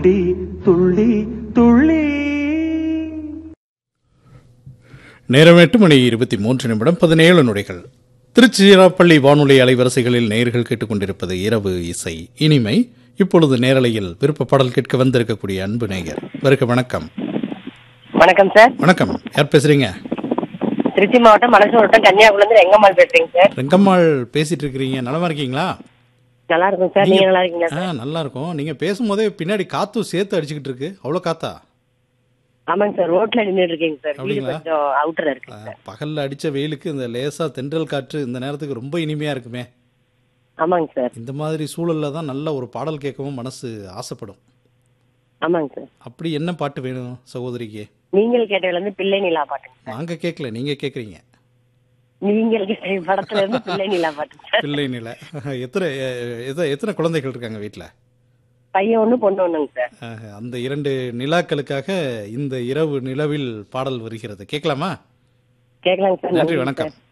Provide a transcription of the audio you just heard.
துள்ளி துள்ளி துள்ளி நேரம் எட்டு மணி இருபத்தி மூன்று நிமிடம் பதினேழு நொடிகள் திருச்சிராப்பள்ளி வானொலி அலைவரிசைகளில் நேயர்கள் கேட்டுக்கொண்டிருப்பது இரவு இசை இனிமை இப்பொழுது நேரலையில் விருப்ப பாடல் கேட்க வந்திருக்கக்கூடிய அன்பு நேயர் வருக வணக்கம் வணக்கம் சார் வணக்கம் யார் பேசுறீங்க திருச்சி மாவட்டம் மலசூர் வட்டம் கன்னியாகுமரி எங்கம்மாள் பேசுறீங்க சார் ரெங்கம்மாள் பேசிட்டு இருக்கிறீங்க நலமா இருக்கீங்களா நல்லா இருக்கும் சார் நீங்க நல்லா இருக்கீங்களா ஆ நல்லா இருக்கும் நீங்க பேசும்போதே பின்னாடி காத்தும் சேர்த்து அடிச்சுக்கிட்டு இருக்கு அவ்வளோ காத்தா ஆமாங்க சார் ரோட்ல நின்றுட்டு இருக்கீங்க சார் வீடு அப்படிங்களா? கொஞ்சம் அவுட்டர்ல இருக்கு ஆ, பகல்ல அடிச்ச வெயிலுக்கு இந்த லேசா தென்றல் காற்று இந்த நேரத்துக்கு ரொம்ப இனிமையா இருக்குமே ஆமாங்க சார் இந்த மாதிரி சூழல்ல தான் நல்ல ஒரு பாடல் கேட்கவும் மனசு ஆசைப்படும் ஆமாங்க சார் அப்படி என்ன பாட்டு வேணும் சகோதரிக்கு நீங்கள் கேட்டதுல இருந்து பிள்ளை நிலா பாட்டுங்க சார் நாங்க கேட்கல நீங்க கேக்குறீங்க நீங்கள் கேட்ட படத்துல இருந்து பிள்ளை நிலா பாட்டுங்க சார் பிள்ளை நிலை எத்தனை எ- எத்த- எத்தனை குழந்தைகள் இருக்காங்க வீட்ல பையன் ஒண்ணு பொண்ணு ஒண்ணுங்க சார் ஆஹ், அந்த இரண்டு நிலாக்களுக்காக இந்த இரவு நிலவில் பாடல் வருகிறது கேட்கலாமா கேட்கலாங்க சார் நன்றி வணக்கம்